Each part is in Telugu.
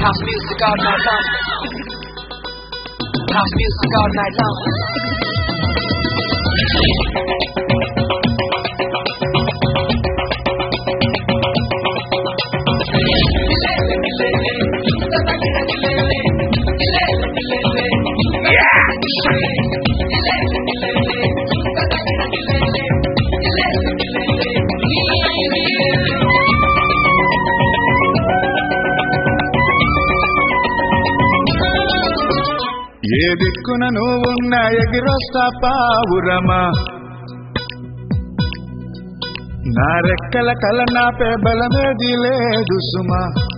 House music all night long. House music all night long. ఏ దిక్కున నువ్వున్న ఎగిరొస్తా పావురమా నా రెక్కల కల నాపే బలమేది లేదు సుమా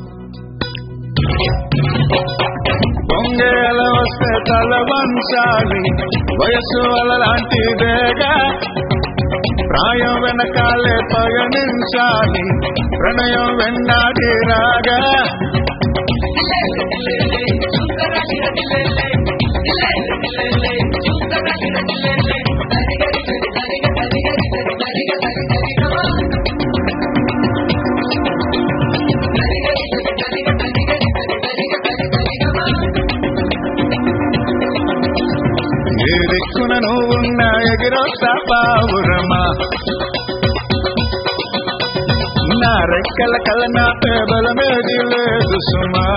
పొంగేల వస్తే తల వంచాలి వయస్సు అలాంటిదేగా ప్రాయం వెనకాలే పయనించాలి ప్రణయం వెన్నాడి రాగా ఏ దిక్కున నువ్వున్న ఎగిరొస్తా పావురమా నా రెక్కల కల నా బలమేది లేదు సుమా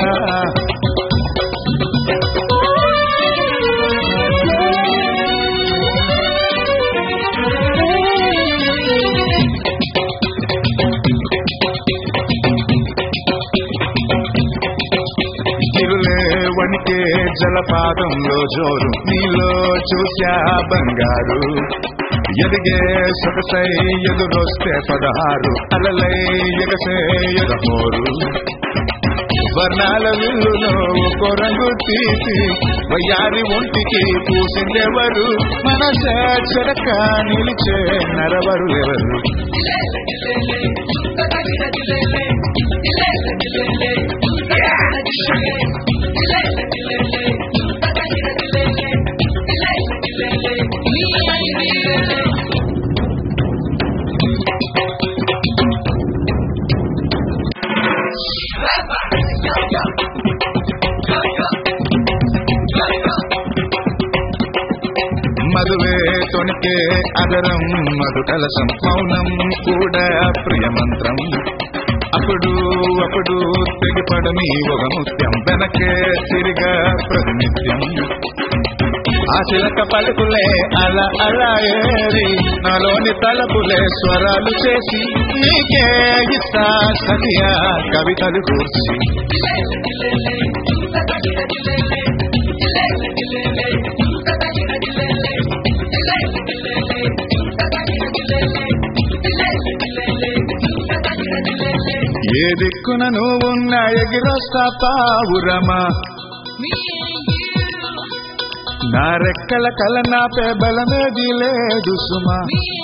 తిరులే వణికే జలపాతంలో జోరు నీలో చూసా బంగారు ఎదిగే సొగసై ఎదురొస్తే పదహారు అలలై ఎగసే ఎగమోరు వర్ణాల విల్లులో ఒక రంగు తీసి వయ్యారి ఒంటికి పూసిందెవరు మనస చెరక నిలిచే నరవరు ఎవరు మధువే తొణికే అదరం మధు కలసం మౌనం కూడా ప్రియమంత్రం అప్పుడు అప్పుడు తెగిపడని ఒక ముత్యం వెనకే తిరిగా ప్రతినిత్యం ఆ చిలక పలుకులే అలా అలా ఏరి నాలోని తలపులే స్వరాలు చేసి నీకే ఇస్తా సతియా కవితలు కూర్చి ఏ దిక్కున నువ్వున్న ఎగిరొస్తా పావురమా నా రెక్కల కల నాపే బలమేది లేదు సుమా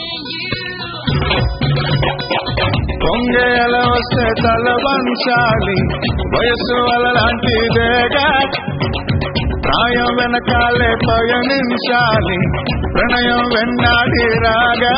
పొంగేల వస్తే తల వంచాలి వయస్సు అలాంటిదేగా ప్రాయం వెనకాలే పయనించాలి ప్రణయం వెన్నాడి రాగా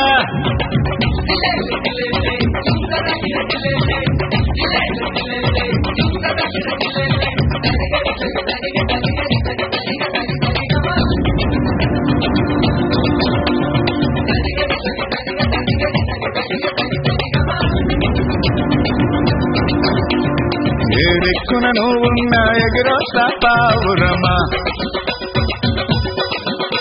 ఏ దిక్కున నువ్వున్న ఎగిరొస్తా పావురమా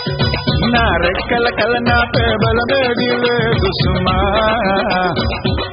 నా రెక్కల కల నా బలమేది లేదు సుమా